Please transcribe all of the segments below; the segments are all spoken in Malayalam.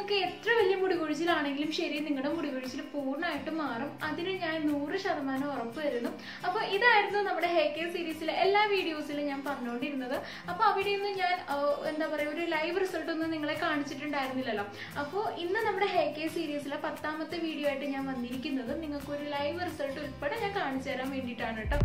നിങ്ങൾക്ക് എത്ര വലിയ മുടി കൊഴിച്ചിലാണെങ്കിലും ശരി നിങ്ങളുടെ മുടി കൊഴിച്ചിൽ പൂർണ്ണമായിട്ടും മാറും അതിന് ഞാൻ നൂറ് ശതമാനം ഉറപ്പ് തരുന്നു അപ്പോൾ ഇതായിരുന്നു നമ്മുടെ ഹെയർ കെയർ സീരീസിലെ എല്ലാ വീഡിയോസിലും ഞാൻ പറഞ്ഞുകൊണ്ടിരുന്നത് അപ്പോൾ അവിടെയൊന്നും ഞാൻ ആ, എന്താ പറയുക ഒരു ലൈവ് റിസൾട്ട് ഒന്നും നിങ്ങളെ കാണിച്ചിട്ടുണ്ടായിരുന്നില്ലല്ലോ അപ്പോൾ ഇന്ന് നമ്മുടെ ഹെയർ കെയർ സീരീസിലെ പത്താമത്തെ വീഡിയോ ആയിട്ട് ഞാൻ വന്നിരിക്കുന്നത് നിങ്ങൾക്ക് ഒരു ലൈവ് റിസൾട്ട് ഉൾപ്പെടെ ഞാൻ കാണിച്ചു തരാൻ വേണ്ടിയിട്ടാണ് കേട്ടോ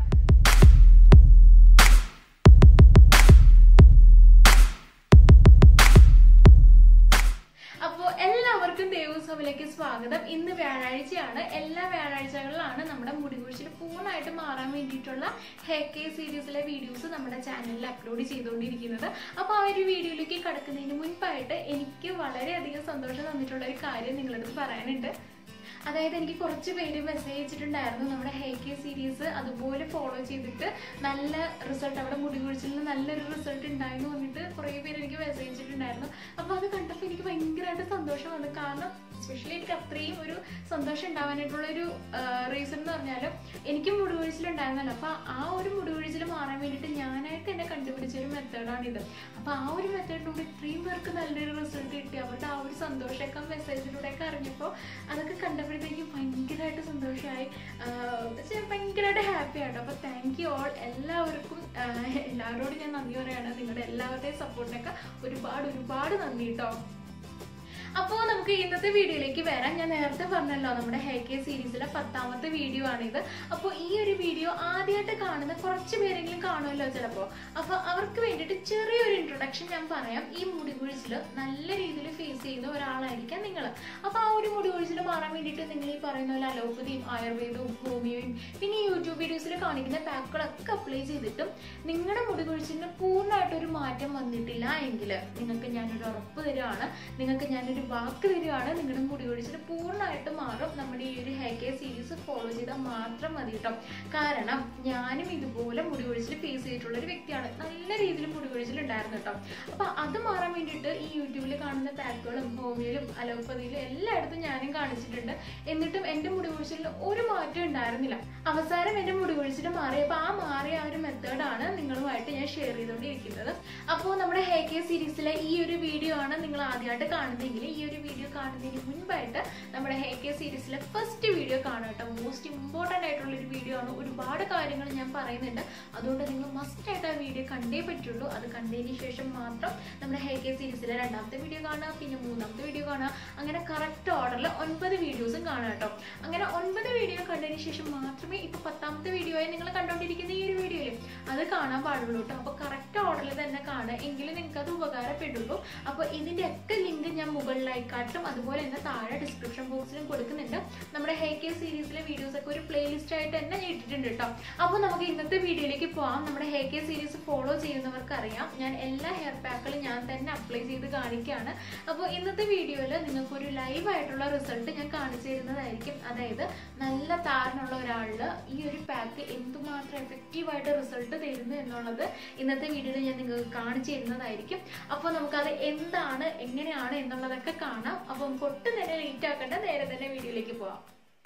അപ്പോൾ എല്ലാവർക്കും ദേവോത്സവത്തിലേക്ക് സ്വാഗതം ഇന്ന് വ്യാഴാഴ്ചയാണ് എല്ലാ വ്യാഴാഴ്ചകളിലാണ് നമ്മുടെ മുടി കൊഴിച്ചിൽ പൂർണ്ണമായിട്ട് മാറാൻ വേണ്ടിയിട്ടുള്ള ഹെയർ കെയർ സീരീസിലെ വീഡിയോസ് നമ്മുടെ ചാനലിൽ അപ്ലോഡ് ചെയ്തുകൊണ്ടിരിക്കുന്നത് അപ്പോൾ ആ ഒരു വീഡിയോയിലേക്ക് കടക്കുന്നതിന് മുൻപായിട്ട് എനിക്ക് വളരെയധികം സന്തോഷം തന്നിട്ടുള്ള ഒരു കാര്യം നിങ്ങളടുത്ത് പറയാനുണ്ട് അതായത് എനിക്ക് കുറച്ച് പേര് മെസ്സേജ് അയച്ചിട്ടുണ്ടായിരുന്നു നമ്മുടെ ഹെയർ കെയർ സീരീസ് അതുപോലെ ഫോളോ ചെയ്തിട്ട് നല്ല റിസൾട്ട് അവിടെ മുടി കൊഴിച്ചിലിന് നല്ലൊരു റിസൾട്ട് ഉണ്ടായിരുന്നു പറഞ്ഞിട്ട് കുറേ പേര് എനിക്ക് മെസ്സേജ് അയച്ചിട്ടുണ്ടായിരുന്നു അപ്പോൾ അത് കണ്ടപ്പോൾ എനിക്ക് ഭയങ്കരമായിട്ട് സന്തോഷം വന്നു കാരണം സ്പെഷ്യലി എനിക്ക് അത്രയും ഒരു സന്തോഷം ഉണ്ടാവാനായിട്ടുള്ള ഒരു റീസൺ എന്ന് പറഞ്ഞാൽ എനിക്കും മുടി കൊഴിച്ചിലുണ്ടായിരുന്നല്ലോ അപ്പോൾ ആ ഒരു മുടി കൊഴിച്ചിൽ മാറാൻ വേണ്ടിയിട്ട് ഞാനായിട്ട് എന്നെ കണ്ടുപിടിച്ച ഒരു മെത്തേഡാണിത് അപ്പോൾ ആ ഒരു മെത്തേഡിലൂടെ ഇത്രയും പേർക്ക് നല്ലൊരു റിസൾട്ട് കിട്ടി അവരുടെ ആ ഒരു സന്തോഷമൊക്കെ മെസ്സേജിലൂടെയൊക്കെ അറിഞ്ഞപ്പോൾ അതൊക്കെ കണ്ടപ്പോഴത്തേക്കും ഭയങ്കരമായിട്ട് സന്തോഷമായി ആഹ് ഭയങ്കരമായിട്ട് ഹാപ്പി ആട്ടോ അപ്പോൾ താങ്ക് യു ഓൾ എല്ലാവർക്കും ആഹ് എല്ലാവരോടും ഞാൻ നന്ദി പറയുകയാണ് നിങ്ങളുടെ എല്ലാവരുടെയും സപ്പോർട്ടിനൊക്കെ ഒരുപാട് ഒരുപാട് നന്ദി കേട്ടോ അപ്പോൾ നമുക്ക് ഇന്നത്തെ വീഡിയോയിലേക്ക് വരാം ഞാൻ നേരത്തെ പറഞ്ഞല്ലോ നമ്മുടെ ഹെയർ കെയർ സീരീസിലെ പത്താമത്തെ വീഡിയോ ആണിത് അപ്പോൾ ഈ ഒരു വീഡിയോ ആദ്യമായിട്ട് കാണുന്ന കുറച്ച് പേരെങ്കിലും കാണുമല്ലോ ചിലപ്പോൾ അപ്പോൾ അവർക്ക് വേണ്ടിയിട്ട് ചെറിയൊരു ഇൻട്രൊഡക്ഷൻ ഞാൻ പറയാം ഈ മുടി കൊഴിച്ചിൽ നല്ല രീതിയിൽ ഫേസ് ചെയ്യുന്ന ഒരാളായിരിക്കാം നിങ്ങൾ അപ്പോൾ ആ ഒരു മുടി കൊഴിച്ചിൽ മാറാൻ വേണ്ടിയിട്ട് നിങ്ങൾ ഈ പറയുന്ന പോലെ അലോപ്പതിയും ആയുർവേദവും ഹോമിയോയും പിന്നെ ഈ യൂട്യൂബ് വീഡിയോസിൽ കാണിക്കുന്ന പാക്കുകളൊക്കെ അപ്ലൈ ചെയ്തിട്ടും നിങ്ങളുടെ മുടി കൊഴിച്ചിലിന് പൂർണ്ണമായിട്ടൊരു മാറ്റം വന്നിട്ടില്ല എങ്കിൽ നിങ്ങൾക്ക് ഞാനൊരു ഉറപ്പ് തരുവാണ് നിങ്ങൾക്ക് ഞാനൊരു വാക്ക് തരുവാണ് നിങ്ങളുടെ മുടി കൊഴിച്ചിൽ പൂർണ്ണമായിട്ട് മാറും നമ്മുടെ ഈ ഒരു ഹെയർ കെയർ സീരീസ് ഫോളോ ചെയ്താൽ മാത്രം മതി കേട്ടോ കാരണം ഞാനും ഇതുപോലെ മുടി കൊഴിച്ചിൽ ഫേസ് ചെയ്തിട്ടുള്ള ഒരു വ്യക്തിയാണ് നല്ല രീതിയിൽ മുടി കൊഴിച്ചിൽ ഉണ്ടായിരുന്നു കേട്ടോ അപ്പൊ അത് മാറാൻ വേണ്ടിയിട്ട് ഈ യൂട്യൂബിൽ കാണുന്ന പാക്കുകളും ഹോമിയോയിലും അലോപ്പതിയിലും എല്ലായിടത്തും ഞാനും കാണിച്ചിട്ടുണ്ട് എന്നിട്ടും എൻ്റെ മുടി കൊഴിച്ചിലിന് ഒരു മാറ്റം ഉണ്ടായിരുന്നില്ല അവസാനം എൻ്റെ മുടി കൊഴിച്ചിൽ മാറിയപ്പോൾ ആ മാറിയ ആ ഒരു മെത്തേഡാണ് നിങ്ങളുമായിട്ട് ഞാൻ ഷെയർ ചെയ്തുകൊണ്ടിരിക്കുന്നത് അപ്പോൾ നമ്മുടെ ഹെയർ കെയർ സീരീസിലെ ഈ ഒരു വീഡിയോ ആണ് നിങ്ങൾ ആദ്യമായിട്ട് കാണുന്നതെങ്കിൽ ഈ ഒരു വീഡിയോ കാണുന്നതിന് മുൻപായിട്ട് നമ്മുടെ ഹെയർ കെയർ സീരീസിലെ ഫസ്റ്റ് വീഡിയോ കാണുക കേട്ടോ മോസ്റ്റ് ഇമ്പോർട്ടൻ്റ് ആയിട്ടുള്ള ഒരു വീഡിയോ ആണ് ഒരുപാട് കാര്യങ്ങൾ ഞാൻ പറയുന്നുണ്ട് അതുകൊണ്ട് നിങ്ങൾ മസ്റ്റ് ആയിട്ട് ആ വീഡിയോ കണ്ടേ പറ്റുള്ളൂ അത് കണ്ടതിന് ശേഷം മാത്രം നമ്മുടെ ഹെയർ കെയർ സീരീസിലെ രണ്ടാമത്തെ വീഡിയോ കാണുക പിന്നെ മൂന്നാമത്തെ വീഡിയോ കാണുക അങ്ങനെ കറക്റ്റ് ഓർഡറിൽ ഒൻപത് വീഡിയോസും കാണുക കേട്ടോ അങ്ങനെ ഒൻപത് വീഡിയോ കണ്ടതിന് ശേഷം മാത്രമേ ഇപ്പോൾ പത്താമത്തെ വീഡിയോ ആയി നിങ്ങൾ കണ്ടുകൊണ്ടിരിക്കുന്ന ഈ ഒരു വീഡിയോയിൽ അത് കാണാൻ പാടുള്ളൂ കേട്ടോ അപ്പോൾ കറക്റ്റ് ഓർഡറിൽ തന്നെ കാണുക എങ്കിലും നിങ്ങൾക്ക് അത് ഉപകാരപ്പെടുള്ളൂ അപ്പോൾ ഇതിൻ്റെ ഒക്കെ ലിങ്ക് ഞാൻ മുകളിലായിക്കാട്ടും അതുപോലെ തന്നെ താഴെ ഡിസ്ക്രിപ്ഷൻ ബോക്സിലും കൊടുക്കുന്നുണ്ട് നമ്മുടെ ഹെയർ കെയർ സീരീസിലെ വീഡിയോസ് ഒക്കെ ഒരു പ്ലേലിസ്റ്റ് ആയിട്ട് തന്നെ ഞാൻ ഇട്ടിട്ടുണ്ട് കേട്ടോ അപ്പോൾ നമുക്ക് ഇന്നത്തെ വീഡിയോയിലേക്ക് പോകാം നമ്മുടെ ഹെയർ കെയർ സീരീസ് ഫോളോ ചെയ്യുന്നവർക്ക് അറിയാം ഞാൻ എല്ലാ ഹെയർ പാക്കുകളും ഞാൻ തന്നെ അപ്ലൈ ചെയ്ത് കാണിക്കുകയാണ് അപ്പോൾ ഇന്നത്തെ വീഡിയോയിൽ നിങ്ങൾക്ക് ഒരു ലൈവ് ആയിട്ടുള്ള റിസൾട്ട് ഞാൻ കാണിച്ചു തരുന്നതായിരിക്കും അതായത് നല്ല താരനുള്ള ഒരാളിൽ ഈ ഒരു പാക്ക് എന്തുമാത്രം എഫക്റ്റീവായിട്ട് റിസൾട്ട് തരുന്നു എന്നുള്ളത് ഇന്നത്തെ വീഡിയോയിൽ ഞാൻ നിങ്ങൾക്ക് കാണിച്ചു തരുന്നതായിരിക്കും അപ്പോൾ നമുക്കത് എന്താണ് എങ്ങനെയാണ് എന്നുള്ളതൊക്കെ കാണാം അപ്പോൾ നമുക്ക് ഒട്ടും തന്നെ ലേറ്റ് ആക്കേണ്ട നേരെ തന്നെ വീഡിയോയിലേക്ക് പോവാം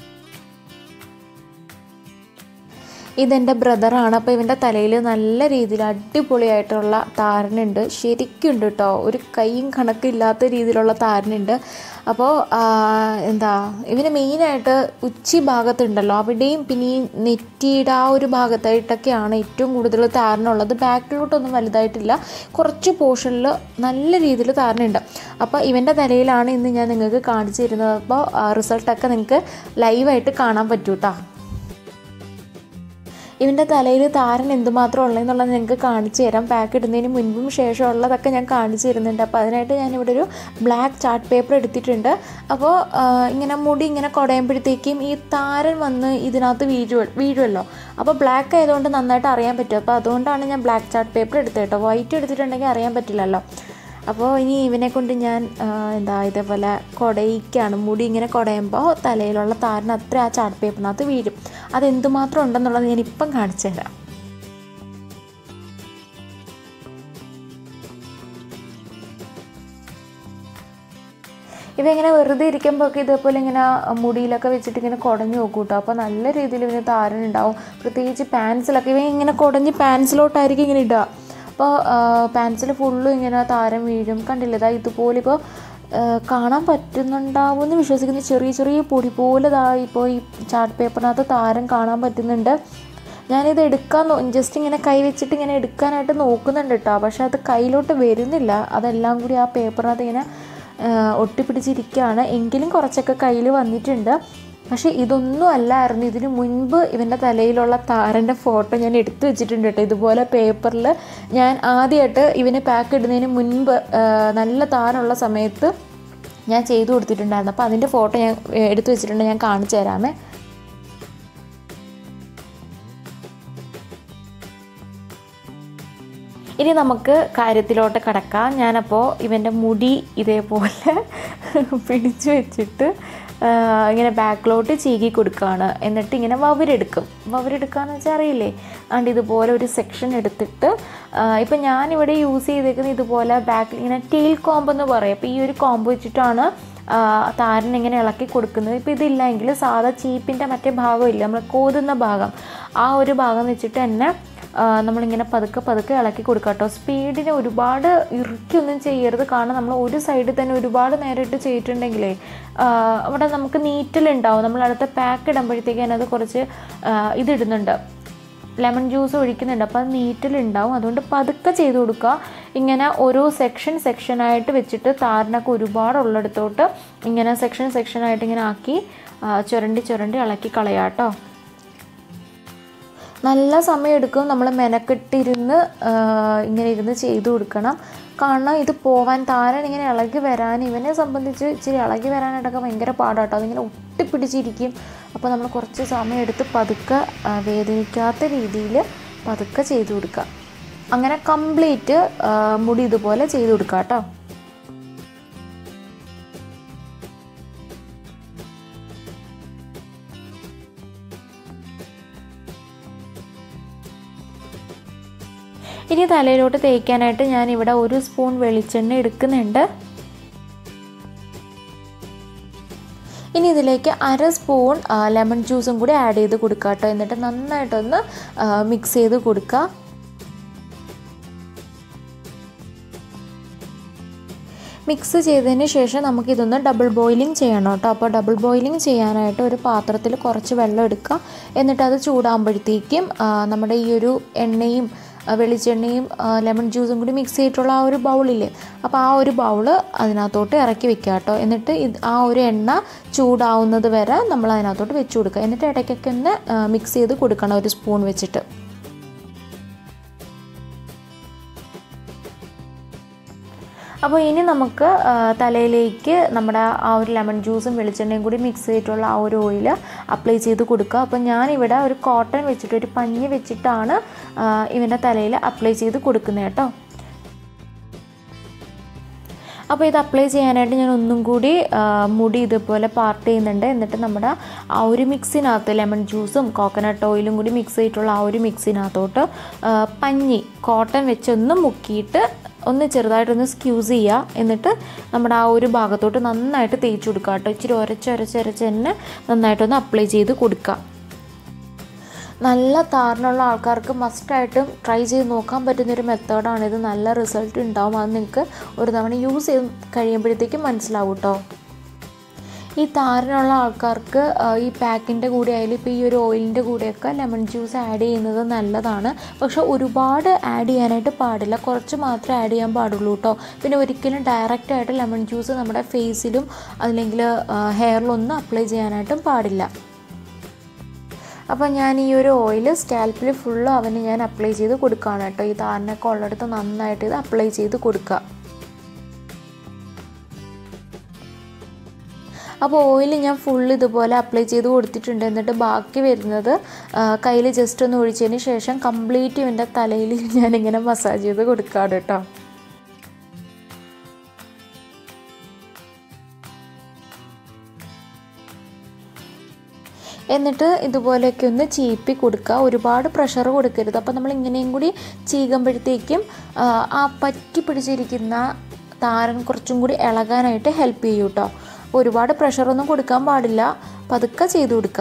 ഇതെൻ്റെ ബ്രദറാണ് അപ്പോൾ ഇവൻ്റെ തലയിൽ നല്ല രീതിയിൽ അടിപൊളിയായിട്ടുള്ള താരനുണ്ട് ശരിക്കും ഉണ്ട് കേട്ടോ ഒരു കൈയും കണക്കില്ലാത്ത രീതിയിലുള്ള താരനുണ്ട് അപ്പോൾ ആ, എന്താ ഇവന് മെയിനായിട്ട് ഉച്ചി ഭാഗത്തുണ്ടല്ലോ അവിടെയും പിന്നെ ഈ നെറ്റിയുടെ ആ ഒരു ഭാഗത്തായിട്ടൊക്കെയാണ് ഏറ്റവും കൂടുതൽ താരനുള്ളത് ബാക്കിലോട്ടൊന്നും വലുതായിട്ടില്ല കുറച്ച് പോർഷനിൽ നല്ല രീതിയിൽ താരനുണ്ട് അപ്പോൾ ഇവൻ്റെ തലയിലാണ് ഇന്ന് ഞാൻ നിങ്ങൾക്ക് കാണിച്ചു തരുന്നത് അപ്പോൾ റിസൾട്ടൊക്കെ നിങ്ങൾക്ക് ലൈവായിട്ട് കാണാൻ പറ്റൂ കേട്ടോ ഇവൻ്റെ തലയിൽ താരൻ എന്തുമാത്രം ഉള്ളതെന്നുള്ളത് ഞങ്ങൾക്ക് കാണിച്ചു തരാം പാക്ക് ഇടുന്നതിന് മുൻപും ശേഷം ഉള്ളതൊക്കെ ഞാൻ കാണിച്ചു തരുന്നുണ്ട് അപ്പോൾ അതിനായിട്ട് ഞാനിവിടെ ഒരു ബ്ലാക്ക് ചാർട്ട് പേപ്പർ എടുത്തിട്ടുണ്ട് അപ്പോൾ ആ, ഇങ്ങനെ മുടി ഇങ്ങനെ കുടയുമ്പോഴത്തേക്കും ഈ താരൻ വന്ന് ഇതിനകത്ത് വീഴു വീഴുമല്ലോ അപ്പോൾ ബ്ലാക്ക് ആയതുകൊണ്ട് നന്നായിട്ട് അറിയാൻ പറ്റും അപ്പോൾ അതുകൊണ്ടാണ് ഞാൻ ബ്ലാക്ക് ചാർട്ട് പേപ്പർ എടുത്തത് കേട്ടോ വൈറ്റ് എടുത്തിട്ടുണ്ടെങ്കിൽ അറിയാൻ പറ്റില്ലല്ലോ അപ്പോൾ ഇനി ഇവനെ കൊണ്ട് ഞാൻ ആ, എന്താ ഇതേപോലെ കുടയിക്കാണ് മുടി ഇങ്ങനെ കുടയുമ്പോൾ തലയിലുള്ള താരൻ അത്ര ആ ചാർട്ട് പേപ്പറിനകത്ത് വീഴും അതെന്തുമാത്രം ഉണ്ടെന്നുള്ളത് ഞാൻ ഇപ്പം കാണിച്ചു തരാം ഇവങ്ങനെ വെറുതെ ഇരിക്കുമ്പോഴൊക്കെ ഇതേപോലെ ഇങ്ങനെ മുടിയിലൊക്കെ വെച്ചിട്ട് ഇങ്ങനെ കുടഞ്ഞു നോക്കും കേട്ടോ അപ്പോൾ നല്ല രീതിയിൽ ഇവന് താരനുണ്ടാവും പ്രത്യേകിച്ച് പാൻസിലൊക്കെ ഇവൻ ഇങ്ങനെ കുടഞ്ഞ് പാൻസിലോട്ടായിരിക്കും ഇങ്ങനെ ഇടുക അപ്പോൾ പാൻസിൽ ഫുള്ളും ഇങ്ങനെ താരം വീഴും കണ്ടില്ലേ ഇതാ ഇതുപോലെ ഇപ്പോൾ ആ, കാണാൻ പറ്റുന്നുണ്ടാവുമെന്ന് വിശ്വസിക്കുന്നു ചെറിയ ചെറിയ പൊടി പോലെ ദാ ഇപ്പോൾ ഈ ചാർട്ട് പേപ്പറിനകത്ത് താരം കാണാൻ പറ്റുന്നുണ്ട് ഞാനിത് എടുക്കാൻ നോ ജസ്റ്റ് ഇങ്ങനെ കൈ വെച്ചിട്ട് ഇങ്ങനെ എടുക്കാനായിട്ട് നോക്കുന്നുണ്ട് കേട്ടോ പക്ഷെ അത് കയ്യിലോട്ട് വരുന്നില്ല അതെല്ലാം കൂടി ആ പേപ്പറിനകത്ത് ഇങ്ങനെ ആ, ഒട്ടിപ്പിടിച്ചിരിക്കുകയാണ് എങ്കിലും കുറച്ചൊക്കെ കയ്യിൽ വന്നിട്ടുണ്ട് പക്ഷേ ഇതൊന്നും അല്ലായിരുന്നു ഇതിന് മുൻപ് ഇവൻ്റെ തലയിലുള്ള താരൻ്റെ ഫോട്ടോ ഞാൻ എടുത്തു വെച്ചിട്ടുണ്ട് കേട്ടോ ഇതുപോലെ പേപ്പറിൽ ഞാൻ ആദ്യമായിട്ട് ഇവനെ പാക്ക് ഇടുന്നതിന് മുൻപ് ആ, നല്ല താരമുള്ള സമയത്ത് ഞാൻ ചെയ്തു കൊടുത്തിട്ടുണ്ടായിരുന്നു അപ്പോൾ അതിൻ്റെ ഫോട്ടോ ഞാൻ ഏ, എടുത്തു വെച്ചിട്ടുണ്ട് ഞാൻ കാണിച്ചു തരാമേ ഇനി നമുക്ക് കാര്യത്തിലോട്ട് കടക്കാം ഞാനപ്പോൾ ഇവൻ്റെ മുടി ഇതേപോലെ പിടിച്ചു വെച്ചിട്ട് ആ, ഇങ്ങനെ ബാക്കിലോട്ട് ചീകി കൊടുക്കുകയാണ് എന്നിട്ട് ഇങ്ങനെ വവരെടുക്കും വവരെടുക്കാന്ന് വെച്ചാൽ അറിയില്ലേ അതുകൊണ്ട് ഇതുപോലെ ഒരു സെക്ഷൻ എടുത്തിട്ട് ഇപ്പം ഞാനിവിടെ യൂസ് ചെയ്തേക്കുന്നത് ഇതുപോലെ ബാക്കിൽ ഇങ്ങനെ ടെയിൽ കോംബ് എന്ന് പറയും അപ്പോൾ ഈ ഒരു കോംബ് വെച്ചിട്ടാണ് ആ, താരൻ ഇങ്ങനെ ഇളക്കി കൊടുക്കുന്നത് ഇപ്പോൾ ഇതില്ലെങ്കിൽ സാധാ ചീപ്പിൻ്റെ മറ്റേ ഭാഗമില്ല നമ്മൾ കോതുന്ന ഭാഗം ആ ഒരു ഭാഗം വെച്ചിട്ട് തന്നെ ആ, നമ്മളിങ്ങനെ പതുക്കെ പതുക്കെ ഇളക്കി കൊടുക്കുക കേട്ടോ സ്പീഡിന് ഒരുപാട് ഇറുക്കിയൊന്നും ചെയ്യരുത് കാരണം നമ്മൾ ഒരു സൈഡിൽ തന്നെ ഒരുപാട് നേരം ഇട്ട് ചെയ്തിട്ടുണ്ടെങ്കിലേ ആ, അവിടെ നമുക്ക് നീറ്റലുണ്ടാവും നമ്മൾ അടുത്ത പാക്ക് ഇടുമ്പോഴത്തേക്ക് അതിനകത്ത് കുറച്ച് ആ, ഇതിടുന്നുണ്ട് ലെമൺ ജ്യൂസ് ഒഴിക്കുന്നുണ്ട് അപ്പോൾ അത് നീറ്റലുണ്ടാവും അതുകൊണ്ട് പതുക്കെ ചെയ്ത് കൊടുക്കുക ഇങ്ങനെ ഓരോ സെക്ഷൻ സെക്ഷനായിട്ട് വെച്ചിട്ട് താരനൊക്കെ ഒരുപാട് ഉള്ളിടത്തോട്ട് ഇങ്ങനെ സെക്ഷൻ സെക്ഷനായിട്ട് ഇങ്ങനെ ആക്കി ആ, ചുരണ്ടി ചുരണ്ടി ഇളക്കി കളയാട്ടോ നല്ല സമയമെടുക്കും നമ്മൾ മെനക്കെട്ടിരുന്ന് ആ, ഇങ്ങനെ ഇരുന്ന് ചെയ്തു കൊടുക്കണം കാരണം ഇത് പോവാൻ താരൻ ഇങ്ങനെ ഇളകി വരാൻ ഇവനെ സംബന്ധിച്ച് ഇച്ചിരി ഇളകി വരാനായിട്ടൊക്കെ ഭയങ്കര പാടാട്ടോ അതിങ്ങനെ ഒട്ടിപ്പിടിച്ചിരിക്കും അപ്പോൾ നമ്മൾ കുറച്ച് സമയം എടുത്ത് പതുക്കെ ആ, വേദനിക്കാത്ത രീതിയിൽ പതുക്കെ ചെയ്തു കൊടുക്കുക അങ്ങനെ കംപ്ലീറ്റ് മുടി ഇതുപോലെ ചെയ്തു കൊടുക്കുക കേട്ടോ ഇനി തലയിലോട്ട് തേക്കാനായിട്ട് ഞാൻ ഇവിടെ ഒരു സ്പൂൺ വെളിച്ചെണ്ണ എടുക്കുന്നുണ്ട് ഇനി ഇതിലേക്ക് അര സ്പൂൺ ആ, ലെമൺ ജ്യൂസും കൂടി ആഡ് ചെയ്ത് കൊടുക്കുക കേട്ടോ എന്നിട്ട് നന്നായിട്ടൊന്ന് ആ, മിക്സ് ചെയ്ത് കൊടുക്കുക മിക്സ് ചെയ്തതിന് ശേഷം നമുക്കിതൊന്ന് ഡബിൾ ബോയിലിംഗ് ചെയ്യണം കേട്ടോ അപ്പോൾ ഡബിൾ ബോയിലിംഗ് ചെയ്യാനായിട്ട് ഒരു പാത്രത്തിൽ കുറച്ച് വെള്ളം എടുക്കുക എന്നിട്ട് അത് ചൂടാകുമ്പോഴത്തേക്കും ആ, നമ്മുടെ ഈ ഒരു എണ്ണയും ആ, വെളിച്ചെണ്ണയും ആ, ലെമൺ ജ്യൂസും കൂടി മിക്സ് ചെയ്തിട്ടുള്ള ആ ഒരു ബൗളില്ലേ അപ്പോൾ ആ ഒരു ബൗള് അതിനകത്തോട്ട് ഇറക്കി വെക്കുക കേട്ടോ എന്നിട്ട് ഇത് ആ ഒരു എണ്ണ ചൂടാവുന്നത് വരെ നമ്മൾ അതിനകത്തോട്ട് വെച്ച് കൊടുക്കുക എന്നിട്ട് ഇടയ്ക്കൊക്കെ ഒന്ന് മിക്സ് ചെയ്ത് കൊടുക്കണം ഒരു സ്പൂൺ വെച്ചിട്ട് അപ്പോൾ ഇനി നമുക്ക് ആ, തലയിലേക്ക് നമ്മുടെ ആ ഒരു ലെമൺ ജ്യൂസും വെളിച്ചെണ്ണയും കൂടി മിക്സ് ചെയ്തിട്ടുള്ള ആ ഒരു ഓയിൽ അപ്ലൈ ചെയ്ത് കൊടുക്കുക അപ്പോൾ ഞാനിവിടെ ഒരു കോട്ടൺ വെച്ചിട്ട് ഒരു പഞ്ഞി വെച്ചിട്ടാണ് ആ, ഇവൻ്റെ തലയിൽ അപ്ലൈ ചെയ്ത് കൊടുക്കുന്നത് കേട്ടോ അപ്പോൾ ഇത് അപ്ലൈ ചെയ്യാനായിട്ട് ഞാൻ ഒന്നും കൂടി ആ, മുടി ഇതുപോലെ പാർട്ട് ചെയ്യുന്നുണ്ട് എന്നിട്ട് നമ്മുടെ ആ ഒരു മിക്സിനകത്ത് ലെമൺ ജ്യൂസും കോക്കനട്ട് ഓയിലും കൂടി മിക്സ് ചെയ്തിട്ടുള്ള ആ ഒരു മിക്സിനകത്തോട്ട് ആ, പഞ്ഞി കോട്ടൺ വെച്ചൊന്ന് മുക്കിയിട്ട് ഒന്ന് ചെറുതായിട്ടൊന്ന് സ്ക്യൂസ് ചെയ്യുക എന്നിട്ട് നമ്മുടെ ആ ഒരു ഭാഗത്തോട്ട് നന്നായിട്ട് തേച്ച് കൊടുക്കുക കേട്ടോ ഇച്ചിരി ഉരച്ചൊരച്ചൊരച്ച് തന്നെ നന്നായിട്ടൊന്ന് അപ്ലൈ ചെയ്ത് കൊടുക്കുക നല്ല താരനുള്ള ആൾക്കാർക്ക് മസ്റ്റായിട്ടും ട്രൈ ചെയ്ത് നോക്കാൻ പറ്റുന്നൊരു മെത്തേഡാണ് ഇത് നല്ല റിസൾട്ട് ഉണ്ടാവും അത് നിങ്ങൾക്ക് ഒരു തവണ യൂസ് ചെയ്ത് കഴിയുമ്പോഴത്തേക്കും മനസ്സിലാവും കേട്ടോ ഈ താരനുള്ള ആൾക്കാർക്ക് ആ, ഈ പാക്കിൻ്റെ കൂടെ ആയാലും ഇപ്പോൾ ഈ ഒരു ഓയിലിൻ്റെ കൂടെയൊക്കെ ലെമൺ ജ്യൂസ് ആഡ് ചെയ്യുന്നത് നല്ലതാണ് പക്ഷെ ഒരുപാട് ആഡ് ചെയ്യാനായിട്ട് പാടില്ല കുറച്ച് മാത്രമേ ആഡ് ചെയ്യാൻ പാടുള്ളൂ കേട്ടോ പിന്നെ ഒരിക്കലും ഡയറക്റ്റായിട്ട് ലെമൺ ജ്യൂസ് നമ്മുടെ ഫേസിലും അല്ലെങ്കിൽ ഹെയറിലൊന്നും അപ്ലൈ ചെയ്യാനായിട്ടും പാടില്ല അപ്പോൾ ഞാൻ ഈ ഒരു ഓയിൽ സ്കാൽപ്പിൽ ഫുള്ളും അവന് ഞാൻ അപ്ലൈ ചെയ്ത് കൊടുക്കുകയാണ് കേട്ടോ ഈ താരനൊക്കെ ഉള്ളിടത്ത് നന്നായിട്ട് ഇത് അപ്ലൈ ചെയ്ത് കൊടുക്കുക അപ്പോൾ ഓയിൽ ഞാൻ ഫുൾ ഇതുപോലെ അപ്ലൈ ചെയ്ത് കൊടുത്തിട്ടുണ്ട് എന്നിട്ട് ബാക്കി വരുന്നത് കയ്യിൽ ജസ്റ്റ് ഒന്ന് ഒഴിച്ചതിന് ശേഷം കംപ്ലീറ്റ് ഇവൻ്റെ തലയിൽ ഞാനിങ്ങനെ മസാജ് ചെയ്ത് കൊടുക്കാറ് കേട്ടോ എന്നിട്ട് ഇതുപോലെയൊക്കെ ഒന്ന് ചീപ്പി കൊടുക്കുക ഒരുപാട് പ്രഷർ കൊടുക്കരുത് അപ്പോൾ നമ്മൾ ഇങ്ങനെയും കൂടി ചീകുമ്പോഴത്തേക്കും ആ, ആ പറ്റി പിടിച്ചിരിക്കുന്ന താരൻ കുറച്ചും കൂടി ഇളകാനായിട്ട് ഹെൽപ്പ് ചെയ്യും കേട്ടോ അപ്പോൾ ഒരുപാട് പ്രഷറൊന്നും കൊടുക്കാൻ പാടില്ല പതുക്കെ ചെയ്ത് കൊടുക്കുക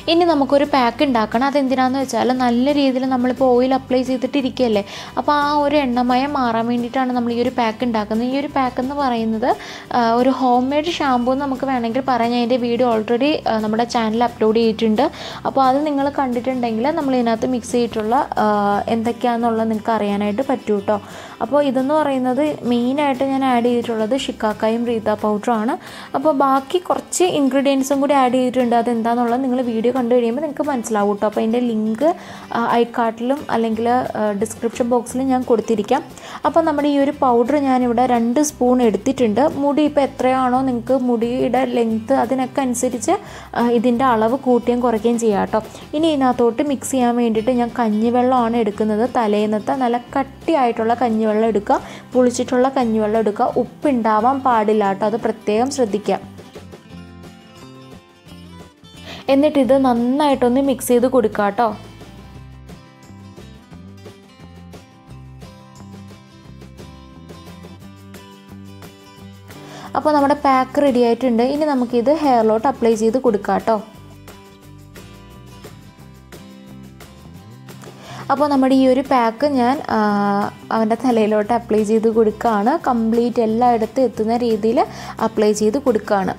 ഇനി നമുക്കൊരു പാക്ക് ഉണ്ടാക്കണം അതെന്തിനാന്ന് വെച്ചാൽ നല്ല രീതിയിൽ നമ്മളിപ്പോൾ ഓയിൽ അപ്ലൈ ചെയ്തിട്ടിരിക്കുകയല്ലേ അപ്പോൾ ആ ഒരു എണ്ണമയം മാറാൻ വേണ്ടിയിട്ടാണ് നമ്മൾ ഈ ഒരു പാക്ക് ഉണ്ടാക്കുന്നത് ഈ ഒരു പാക്ക് എന്ന് പറയുന്നത് ആ, ഒരു ഹോം മെയ്ഡ് ഷാമ്പൂ എന്ന് നമുക്ക് വേണമെങ്കിൽ പറയാം ഞാൻ അതിൻ്റെ വീഡിയോ ഓൾറെഡി നമ്മുടെ ചാനലിൽ അപ്ലോഡ് ചെയ്തിട്ടുണ്ട് അപ്പോൾ അത് നിങ്ങൾ കണ്ടിട്ടുണ്ടെങ്കിൽ നമ്മൾ ഇതിനകത്ത് മിക്സ് ചെയ്തിട്ടുള്ള ആ, എന്തൊക്കെയാണെന്നുള്ളത് നിങ്ങൾക്ക് അറിയാനായിട്ട് പറ്റൂ കേട്ടോ അപ്പോൾ ഇതെന്ന് പറയുന്നത് മെയിനായിട്ട് ഞാൻ ആഡ് ചെയ്തിട്ടുള്ളത് ഷിക്കാക്കായും റീത്ത പൗഡറുമാണ് അപ്പോൾ ബാക്കി കുറച്ച് ഇൻഗ്രീഡിയൻസും കൂടി ആഡ് ചെയ്തിട്ടുണ്ട് അതെന്താണെന്നുള്ളത് നിങ്ങൾ വീഡിയോ കണ്ടു കഴിയുമ്പോൾ നിങ്ങൾക്ക് മനസ്സിലാവും കേട്ടോ അപ്പോൾ അതിൻ്റെ ലിങ്ക് ഐക്കാർട്ടിലും അല്ലെങ്കിൽ ഡിസ്ക്രിപ്ഷൻ ബോക്സിലും ഞാൻ കൊടുത്തിരിക്കാം അപ്പോൾ നമ്മുടെ ഈ ഒരു പൗഡർ ഞാനിവിടെ രണ്ട് സ്പൂൺ എടുത്തിട്ടുണ്ട് മുടി ഇപ്പോൾ എത്രയാണോ നിങ്ങൾക്ക് മുടിയുടെ ലെങ്ത്ത് അതിനൊക്കെ അനുസരിച്ച് ഇതിൻ്റെ അളവ് കൂട്ടുകയും കുറയ്ക്കുകയും ചെയ്യാം കേട്ടോ ഇനി ഇതിനകത്തോട്ട് മിക്സ് ചെയ്യാൻ വേണ്ടിയിട്ട് ഞാൻ കഞ്ഞിവെള്ളമാണ് എടുക്കുന്നത് തലേന്നത്തെ നല്ല കട്ടിയായിട്ടുള്ള കഞ്ഞിവെള്ളം എടുക്കുക പുളിച്ചിട്ടുള്ള കഞ്ഞിവെള്ളം എടുക്കുക ഉപ്പുണ്ടാവാൻ പാടില്ല കേട്ടോ അത് പ്രത്യേകം ശ്രദ്ധിക്കുക എന്നിട്ട് ഇത് നന്നായിട്ടൊന്ന് മിക്സ് ചെയ്ത് കൊടുക്കുക കേട്ടോ അപ്പോൾ നമ്മുടെ പാക്ക് റെഡി ആയിട്ടുണ്ട് ഇനി നമുക്കിത് ഹെയറിലോട്ട് അപ്ലൈ ചെയ്ത് കൊടുക്കാം കേട്ടോ അപ്പോൾ നമ്മുടെ ഈ ഒരു പാക്ക് ഞാൻ ആ, അവൻ്റെ തലയിലോട്ട് അപ്ലൈ ചെയ്ത് കൊടുക്കുകയാണ് കംപ്ലീറ്റ് എല്ലായിടത്തും എത്തുന്ന രീതിയിൽ അപ്ലൈ ചെയ്ത് കൊടുക്കുകയാണ്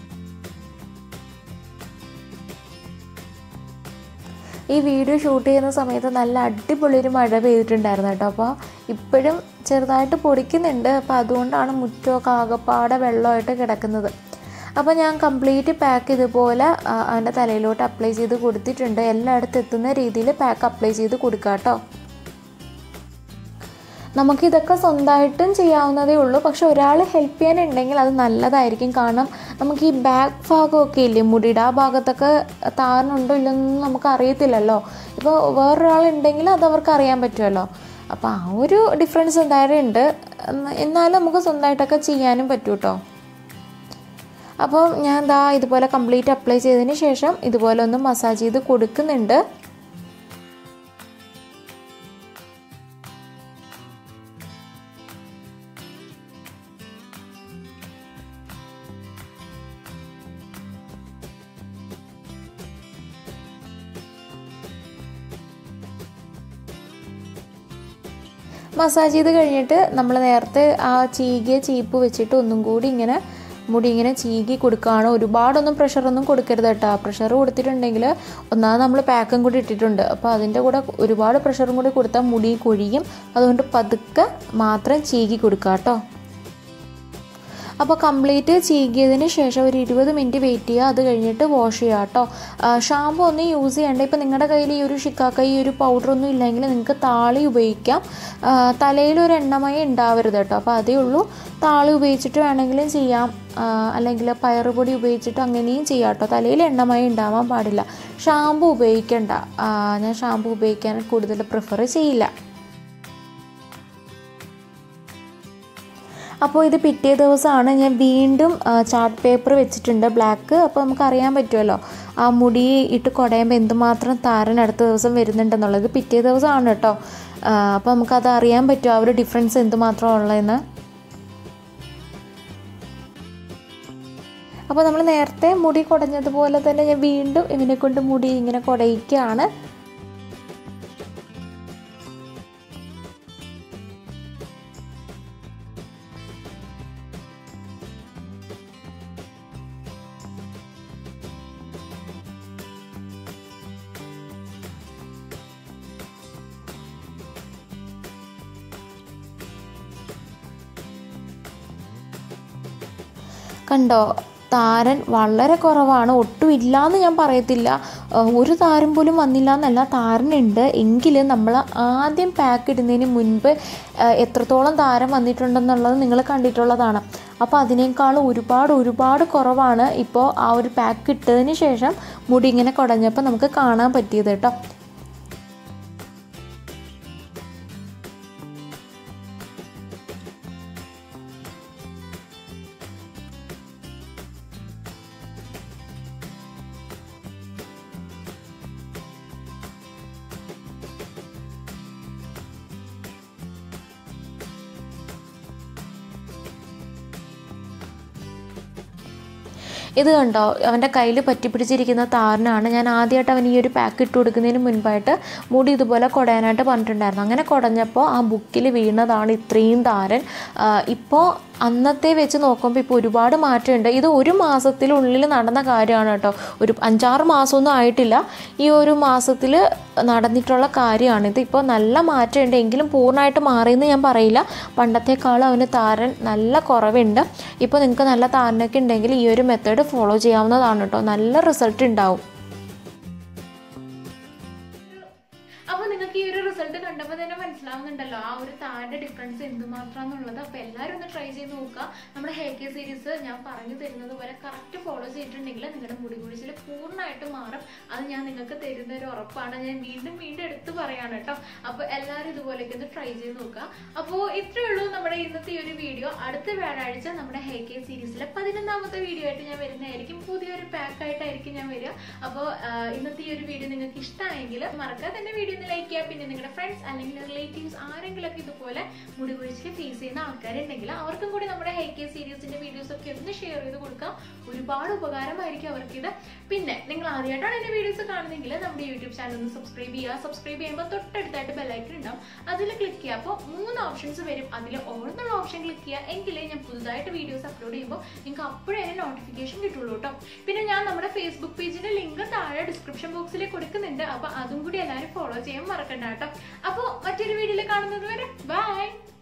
ഈ വീഡിയോ ഷൂട്ട് ചെയ്യുന്ന സമയത്ത് നല്ല അടിപൊളി ഒരു മഴ പെയ്തിട്ടുണ്ടായിരുന്നു കേട്ടോ അപ്പോൾ ഇപ്പോഴും ചെറുതായിട്ട് പൊടിക്കുന്നുണ്ട് അപ്പോൾ അതുകൊണ്ടാണ് മുറ്റമൊക്കെ ആകപ്പാടെ വെള്ളമായിട്ട് കിടക്കുന്നത് അപ്പോൾ ഞാൻ കംപ്ലീറ്റ് പാക്ക് ഇതുപോലെ ആ, അവൻ്റെ തലയിലോട്ട് അപ്ലൈ ചെയ്ത് കൊടുത്തിട്ടുണ്ട് എല്ലായിടത്തും എത്തുന്ന രീതിയിൽ പാക്ക് അപ്ലൈ ചെയ്ത് കൊടുക്കുക കേട്ടോ നമുക്കിതൊക്കെ സ്വന്തമായിട്ടും ചെയ്യാവുന്നതേ ഉള്ളൂ പക്ഷെ ഒരാൾ ഹെൽപ്പ് ചെയ്യാനുണ്ടെങ്കിൽ അത് നല്ലതായിരിക്കും കാരണം നമുക്ക് ഈ ബാക്ക് ഭാഗമൊക്കെ ഇല്ലേ മുടിയുടെ ആ ഭാഗത്തൊക്കെ താരനുണ്ടോ ഇല്ലെന്നൊന്നും നമുക്ക് അറിയത്തില്ലല്ലോ ഇപ്പോൾ വേറൊരാളുണ്ടെങ്കിൽ അത് അവർക്ക് അറിയാൻ പറ്റുമല്ലോ അപ്പോൾ ആ ഒരു ഡിഫറൻസ് എന്തായാലും ഉണ്ട് എന്ന- എന്നാലും നമുക്ക് സ്വന്തമായിട്ടൊക്കെ ചെയ്യാനും പറ്റും കേട്ടോ അപ്പം ഞാൻ ദാ ഇതുപോലെ കംപ്ലീറ്റ് അപ്ലൈ ചെയ്തതിന് ശേഷം ഇതുപോലെ ഒന്ന് മസാജ് ചെയ്ത് കൊടുക്കുന്നുണ്ട് മസാജ് ചെയ്ത് കഴിഞ്ഞിട്ട് നമ്മൾ നേരത്തെ ആ ചീകിയ ചീപ്പ് വെച്ചിട്ട് ഒന്നും കൂടി ഇങ്ങനെ മുടി ഇങ്ങനെ ചീകി കൊടുക്കുകയാണ് ഒരുപാടൊന്നും പ്രഷറൊന്നും കൊടുക്കരുത് കേട്ടോ പ്രഷർ കൊടുത്തിട്ടുണ്ടെങ്കിൽ ഒന്നാമത് നമ്മൾ പാക്കും കൂടി ഇട്ടിട്ടുണ്ട് അപ്പോൾ അതിൻ്റെ കൂടെ ഒരുപാട് പ്രഷറും കൂടി കൊടുത്താൽ മുടി കൊഴിയും അതുകൊണ്ട് പതുക്കെ മാത്രം ചീകി കൊടുക്കുക കേട്ടോ അപ്പോൾ കംപ്ലീറ്റ് ചീകിയതിന് ശേഷം ഒരു ഇരുപത് മിനിറ്റ് വെയിറ്റ് ചെയ്യുക അത് കഴിഞ്ഞിട്ട് വാഷ് ചെയ്യുക കേട്ടോ ഷാമ്പു ഒന്നും യൂസ് ചെയ്യേണ്ട ഇപ്പോൾ നിങ്ങളുടെ കയ്യിൽ ഈ ഒരു ഷിക്കാക്ക ഈ ഒരു പൗഡർ ഒന്നും ഇല്ലെങ്കിൽ നിങ്ങൾക്ക് താളി ഉപയോഗിക്കാം ആ, തലയിൽ ഒരു എണ്ണമയം ഉണ്ടാവരുത് കേട്ടോ അപ്പോൾ അതേ ഉള്ളൂ താളി ഉപയോഗിച്ചിട്ട് വേണമെങ്കിലും ചെയ്യാം ആ, അല്ലെങ്കിൽ പയറുപൊടി ഉപയോഗിച്ചിട്ട് അങ്ങനെയും ചെയ്യാം കേട്ടോ തലയിൽ എണ്ണമയം ഉണ്ടാവാൻ പാടില്ല ഷാമ്പു ഉപയോഗിക്കണ്ട ആ, ഞാൻ ഷാമ്പു ഉപയോഗിക്കാൻ കൂടുതൽ പ്രിഫർ ചെയ്യില്ല അപ്പോൾ ഇത് പിറ്റേ ദിവസമാണ് ഞാൻ വീണ്ടും ചാർട്ട് പേപ്പർ വെച്ചിട്ടുണ്ട് ബ്ലാക്ക് അപ്പോൾ നമുക്ക് അറിയാൻ പറ്റുമല്ലോ ആ മുടി ഇട്ട് കുടയുമ്പോൾ എന്തുമാത്രം താരൻ അടുത്ത ദിവസം വരുന്നുണ്ടെന്നുള്ളത് പിറ്റേ ദിവസമാണ് കേട്ടോ ആ, അപ്പോൾ നമുക്കത് അറിയാൻ പറ്റും ആ ഒരു ഡിഫറൻസ് എന്തുമാത്രം ഉള്ളതെന്ന് അപ്പോൾ നമ്മൾ നേരത്തെ മുടി കുടഞ്ഞതുപോലെ തന്നെ ഞാൻ വീണ്ടും ഇവനെ കൊണ്ട് മുടി ഇങ്ങനെ കുടയിക്കുകയാണ് കണ്ടോ താരൻ വളരെ കുറവാണ് ഒട്ടും ഇല്ലയെന്ന് ഞാൻ പറയത്തില്ല ഏഹ് ഒരു താരം പോലും വന്നില്ല എന്നല്ല താരനുണ്ട് എങ്കിലും നമ്മൾ ആദ്യം പാക്ക് ഇടുന്നതിന് മുൻപ് ഏഹ് എത്രത്തോളം താരം വന്നിട്ടുണ്ടെന്നുള്ളത് നിങ്ങൾ കണ്ടിട്ടുള്ളതാണ് അപ്പോൾ അതിനേക്കാളും ഒരുപാട് ഒരുപാട് കുറവാണ് ഇപ്പോൾ ആ ഒരു പാക്ക് ഇട്ടതിന് ശേഷം മുടി ഇങ്ങനെ കുടഞ്ഞപ്പോൾ നമുക്ക് കാണാൻ പറ്റിയത് കേട്ടോ ഇത് കണ്ടോ അവൻ്റെ കയ്യിൽ പറ്റിപ്പിടിച്ചിരിക്കുന്ന താരനാണ് ഞാൻ ആദ്യമായിട്ട് അവൻ ഈ ഒരു പാക്ക് ഇട്ട് കൊടുക്കുന്നതിന് മുൻപായിട്ട് മുടി ഇതുപോലെ കുടയാനായിട്ട് പറഞ്ഞിട്ടുണ്ടായിരുന്നു അങ്ങനെ കുടഞ്ഞപ്പോൾ ആ ബുക്കിൽ വീണതാണ് ഇത്രയും താരൻ ഇപ്പോൾ അന്നത്തെ വെച്ച് നോക്കുമ്പോൾ ഇപ്പോൾ ഒരുപാട് മാറ്റമുണ്ട് ഇത് ഒരു മാസത്തിനുള്ളിൽ നടന്ന കാര്യമാണ് കേട്ടോ ഒരു അഞ്ചാറ് മാസമൊന്നും ആയിട്ടില്ല ഈ ഒരു മാസത്തിൽ നടന്നിട്ടുള്ള കാര്യമാണ് ഇത് ഇപ്പോൾ നല്ല മാറ്റമുണ്ട് എങ്കിലും പൂർണ്ണമായിട്ട് മാറിയെന്ന് ഞാൻ പറയില്ല പണ്ടത്തെക്കാളും അവന് താരൻ നല്ല കുറവുണ്ട് ഇപ്പോൾ നിങ്ങൾക്ക് നല്ല താരനൊക്കെ ഉണ്ടെങ്കിൽ ഈ ഒരു മെത്തേഡ് ഫോളോ ചെയ്യാവുന്നതാണ് കേട്ടോ നല്ല റിസൾട്ട് ഉണ്ടാവും അപ്പൊ നിങ്ങൾക്ക് ഈ ഒരു റിസൾട്ട് കണ്ടപ്പോൾ തന്നെ മനസ്സിലാവുന്നുണ്ടല്ലോ ആ ഒരു താഴെ ഡിഫറൻസ് എന്തുമാത്രാന്നുള്ളത് അപ്പൊ എല്ലാവരും ഒന്ന് ട്രൈ ചെയ്ത് നോക്കുക നമ്മുടെ ഹെയർ കെയർ സീരീസ് ഞാൻ പറഞ്ഞു തരുന്നത് പോലെ കറക്റ്റ് ഫോളോ ചെയ്തിട്ടുണ്ടെങ്കിൽ നിങ്ങളുടെ മുടി കുഴിച്ചിൽ പൂർണ്ണമായിട്ട് മാറും അത് ഞാൻ നിങ്ങൾക്ക് തരുന്ന ഒരു ഉറപ്പാണ് ഞാൻ വീണ്ടും വീണ്ടും എടുത്തു പറയാണ് കേട്ടോ അപ്പൊ എല്ലാവരും ഇതുപോലെയൊക്കെ ഒന്ന് ട്രൈ ചെയ്ത് നോക്കുക അപ്പോൾ ഇത്രയേ ഉള്ളൂ നമ്മുടെ ഇന്നത്തെ ഈ ഒരു വീഡിയോ അടുത്ത വ്യാഴാഴ്ച നമ്മുടെ ഹെയർ കെയർ സീരീസിലെ പതിനൊന്നാമത്തെ വീഡിയോ ആയിട്ട് ഞാൻ വരുന്നതായിരിക്കും പുതിയൊരു പാക്ക് ആയിട്ടായിരിക്കും ഞാൻ വരിക അപ്പോൾ ഇന്നത്തെ ഈ ഒരു വീഡിയോ നിങ്ങൾക്ക് ഇഷ്ടമായെങ്കിൽ മറക്കാതെ തന്നെ വീഡിയോ ഒന്ന് ലൈക്ക് ചെയ്യുക പിന്നെ നിങ്ങളുടെ ഫ്രണ്ട്സ് അല്ലെങ്കിൽ റിലേറ്റീവ്സ് ആരെങ്കിലും ഒക്കെ ഇതുപോലെ മുടി കൊഴിച്ചിൽ ഫേസ് ചെയ്യുന്ന ആൾക്കാരുണ്ടെങ്കിൽ അവർക്കും കൂടി നമ്മുടെ ഹെയർ കെയർ സീരീസിന്റെ വീഡിയോസ് ഒക്കെ ഒന്ന് ഷെയർ ചെയ്ത് കൊടുക്കാം ഒരുപാട് ഉപകാരമായിരിക്കും അവർക്കിത് പിന്നെ നിങ്ങൾ ആദ്യമായിട്ടാണ് എന്റെ വീഡിയോസ് കാണുന്നതെങ്കിൽ നമ്മുടെ യൂട്യൂബ് ചാനൽ ഒന്ന് സബ്സ്ക്രൈബ് ചെയ്യുക സബ്സ്ക്രൈബ് ചെയ്യുമ്പോൾ തൊട്ടടുത്തായിട്ട് ബെല്ലൈക്കൺ ഉണ്ടാവും അതിൽ ക്ലിക്ക് ചെയ്യുക അപ്പോൾ മൂന്ന് ഓപ്ഷൻസ് വരും അതിൽ ഓരോന്നുള്ള ഓപ്ഷൻ ക്ലിക്ക് ചെയ്യുക എങ്കിലേ ഞാൻ പുതുതായിട്ട് വീഡിയോസ് അപ്ലോഡ് ചെയ്യുമ്പോൾ നിങ്ങൾക്ക് അപ്പോഴേ അതിന് നോട്ടിഫിക്കേഷൻ കിട്ടുള്ളൂ കേട്ടോ പിന്നെ ഞാൻ നമ്മുടെ ഫേസ്ബുക്ക് പേജിന്റെ ലിങ്ക് താഴെ ഡിസ്ക്രിപ്ഷൻ ബോക്സിൽ കൊടുക്കുന്നുണ്ട് അപ്പൊ അതും കൂടി എല്ലാവരും ഫോളോ ചെയ്യാൻ മറക്കണ്ട കേട്ടോ അപ്പോൾ മറ്റൊരു വീഡിയോയിൽ കാണുന്നത് വരെ ബൈ